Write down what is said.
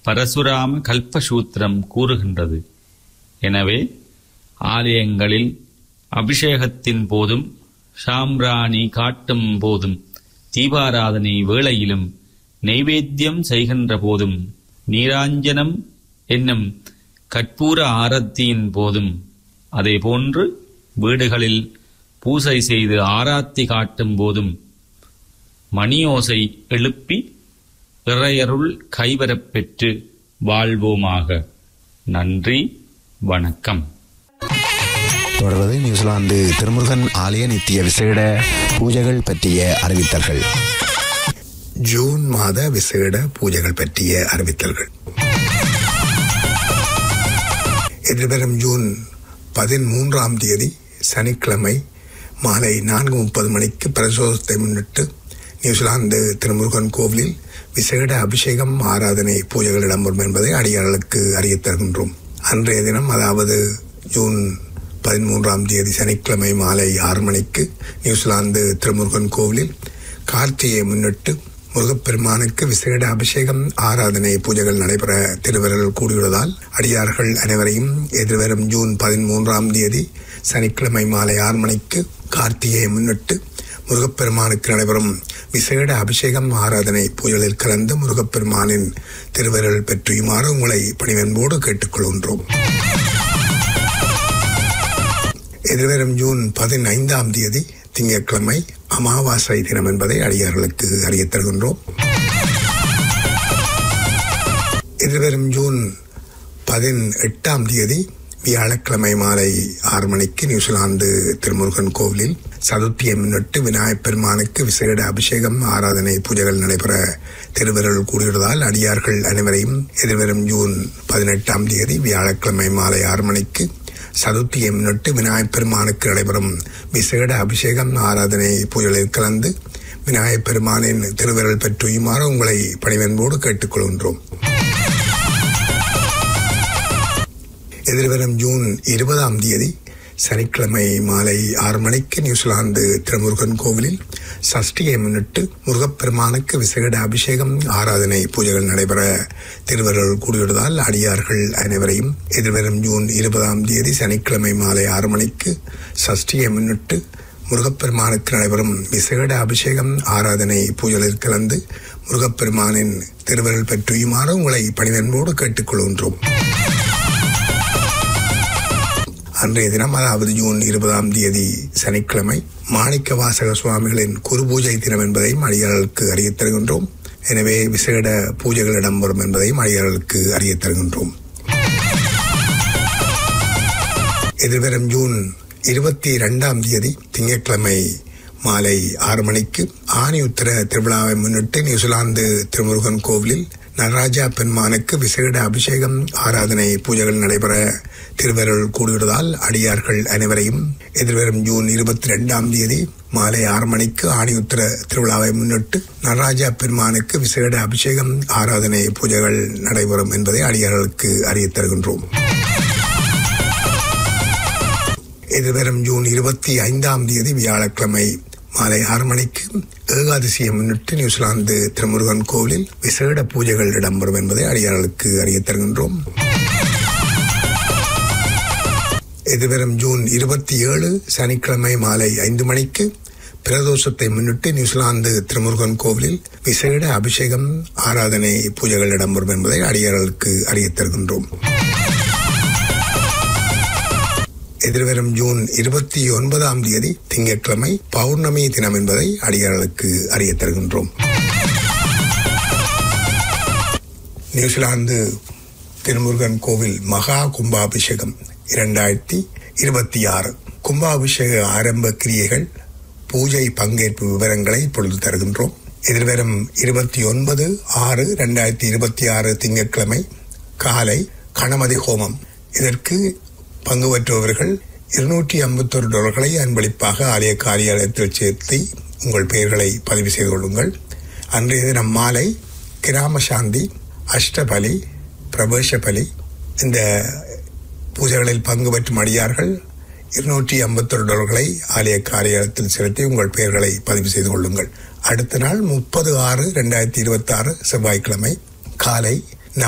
பரசுராம கல்பசூத்திரம் கூறுகின்றது எனவே ஆலயங்களில் அபிஷேகத்தின் போதும் சாம்பிராணி காட்டும் போதும் தீபாராதனை வேளையிலும் நைவேத்தியம் செய்கின்ற போதும் நீராஞ்சனம் என்னும் கற்பூர ஆரத்தியின் போதும் அதேபோன்று வீடுகளில் பூசை செய்து ஆராத்தி காட்டும் போதும் மணியோசை எழுப்பி இறையருள் கைவரப் பெற்று வாழ்வோமாக நன்றி வணக்கம் தொடர்வது நியூசிலாந்து திருமுருகன் ஆலய நித்திய விசேட பூஜைகள் பற்றிய அறிவித்தல்கள் ஜூன் மாத விசேட பூஜைகள் பற்றிய அறிவித்தல்கள் எதிர்வரும் ஜூன் பதிமூன்றாம் தேதி சனிக்கிழமை மாலை நான்கு முப்பது மணிக்கு பிரசோதத்தை முன்னிட்டு நியூசிலாந்து திருமுருகன் கோவிலில் விசேட அபிஷேகம் ஆராதனை பூஜைகள் இடம்பெறும் என்பதை அடியார்களுக்கு அறியத் தருகின்றோம் அன்றைய தினம் அதாவது ஜூன் பதிமூன்றாம் தேதி சனிக்கிழமை மாலை ஆறு மணிக்கு நியூசிலாந்து திருமுருகன் கோவிலில் கார்த்திகையை முன்னிட்டு முருகப்பெருமானுக்கு விசேட அபிஷேகம் ஆராதனை பூஜைகள் நடைபெற திருவர்கள் கூடியுள்ளதால் அடியார்கள் அனைவரையும் எதிர்வரும் ஜூன் பதிமூன்றாம் தேதி சனிக்கிழமை மாலை ஆறு மணிக்கு கார்த்திகையை முன்னிட்டு முருகப்பெருமானுக்கு நடைபெறும் விசேட அபிஷேகம் ஆராதனை பூஜைகளில் கலந்து முருகப்பெருமானின் திருவருள் பெற்றியுமாறு உங்களை பணிவன்போடு கேட்டுக்கொள்கின்றோம் எதிர்வரும் ஜூன் பதினைந்தாம் தேதி திங்கட்கிழமை அமாவாசை தினம் என்பதை அடியார்களுக்கு அறியத் தருகின்றோம் எதிர்வரும் ஜூன் பதினெட்டாம் தேதி வியாழக்கிழமை மாலை ஆறு மணிக்கு நியூசிலாந்து திருமுருகன் கோவிலில் சதுர்த்தியை முன்னிட்டு விநாயகப் பெருமானுக்கு விசேட அபிஷேகம் ஆராதனை பூஜைகள் நடைபெற திருவருள் கூடியுள்ளதால் அடியார்கள் அனைவரையும் எதிர்வரும் ஜூன் பதினெட்டாம் தேதி வியாழக்கிழமை மாலை ஆறு மணிக்கு சதுர்த்தியை முன்னிட்டு விநாயகப் பெருமானுக்கு நடைபெறும் விசேட அபிஷேகம் ஆராதனை பூஜைகளில் கலந்து விநாயகப் பெருமானின் திருவிரல் பெற்றுயுமாறு உங்களை பணிவன்போடு கேட்டுக்கொள்கின்றோம் எதிர்வரும் ஜூன் இருபதாம் தேதி சனிக்கிழமை மாலை ஆறு மணிக்கு நியூசிலாந்து திருமுருகன் கோவிலில் சஷ்டியை முன்னிட்டு முருகப்பெருமானுக்கு விசேட அபிஷேகம் ஆராதனை பூஜைகள் நடைபெற திருவருள் கூடியுள்ளதால் அடியார்கள் அனைவரையும் எதிர்வரும் ஜூன் இருபதாம் தேதி சனிக்கிழமை மாலை ஆறு மணிக்கு சஷ்டியை முன்னிட்டு முருகப்பெருமானுக்கு நடைபெறும் விசேட அபிஷேகம் ஆராதனை பூஜைகளில் கலந்து முருகப்பெருமானின் திருவருள் பெற்றுயுமாறு உங்களை பணிவன்போடு கேட்டுக்கொள்கின்றோம் அன்றைய தினம் அதாவது ஜூன் இருபதாம் தேதி சனிக்கிழமை மாணிக்க வாசக சுவாமிகளின் குரு பூஜை தினம் என்பதையும் அடியார்களுக்கு அறியத் தருகின்றோம் எனவே விசேட பூஜைகள் இடம்பெறும் என்பதையும் அடியார்களுக்கு அறியத் தருகின்றோம் எதிர்வரும் ஜூன் இருபத்தி இரண்டாம் தேதி திங்கட்கிழமை மாலை ஆறு மணிக்கு ஆணி உத்தர திருவிழாவை முன்னிட்டு நியூசிலாந்து திருமுருகன் கோவிலில் நடராஜா பெருமானுக்கு விசேட அபிஷேகம் ஆராதனை பூஜைகள் நடைபெற திருவருள் கூடியுள்ளதால் அடியார்கள் அனைவரையும் எதிர்வரும் ஜூன் இருபத்தி ரெண்டாம் தேதி மாலை ஆறு மணிக்கு ஆணியுத்திர திருவிழாவை முன்னிட்டு நடராஜா பெருமானுக்கு விசேட அபிஷேகம் ஆராதனை பூஜைகள் நடைபெறும் என்பதை அடியார்களுக்கு அறியத் தருகின்றோம் எதிர்வரும் ஜூன் இருபத்தி ஐந்தாம் தேதி வியாழக்கிழமை மாலை ஆறு மணிக்கு ஏகாதசியை முன்னிட்டு நியூசிலாந்து திருமுருகன் கோவிலில் விசேட பூஜைகள் இடம்பெறும் என்பதை அடியார்களுக்கு அறியத் தருகின்றோம் எதிர்வரும் ஜூன் இருபத்தி ஏழு சனிக்கிழமை மாலை ஐந்து மணிக்கு பிரதோஷத்தை முன்னிட்டு நியூசிலாந்து திருமுருகன் கோவிலில் விசேட அபிஷேகம் ஆராதனை பூஜைகள் இடம்பெறும் என்பதை அடியார்களுக்கு அறியத் தருகின்றோம் எதிர்வரும் ஜூன் இருபத்தி ஒன்பதாம் தேதி திங்கட்கிழமை பௌர்ணமி தினம் என்பதை அடியார்களுக்கு அறியத் தருகின்றோம் நியூசிலாந்து திருமுருகன் கோவில் மகா கும்பாபிஷேகம் இரண்டாயிரத்தி இருபத்தி ஆறு கும்பாபிஷேக ஆரம்ப கிரியைகள் பூஜை பங்கேற்பு விவரங்களை இப்பொழுது தருகின்றோம் எதிர்வரும் இருபத்தி ஒன்பது ஆறு இரண்டாயிரத்தி இருபத்தி ஆறு திங்கட்கிழமை காலை கணமதி ஹோமம் இதற்கு பங்கு பெற்றவர்கள் இருநூற்றி ஐம்பத்தொரு டாலர்களை அன்பளிப்பாக ஆலய காரியாலயத்தில் சேர்த்து உங்கள் பெயர்களை பதிவு செய்து கொள்ளுங்கள் அன்றைய தினம் மாலை கிராம சாந்தி அஷ்டபலி பிரவேச பலி இந்த பூஜைகளில் பங்கு பெற்றும் அடியார்கள் இருநூற்றி ஐம்பத்தொரு டாலர்களை ஆலய காரியாலயத்தில் செலுத்தி உங்கள் பெயர்களை பதிவு செய்து கொள்ளுங்கள் அடுத்த நாள் முப்பது ஆறு ரெண்டாயிரத்தி இருபத்தி ஆறு செவ்வாய்க்கிழமை காலை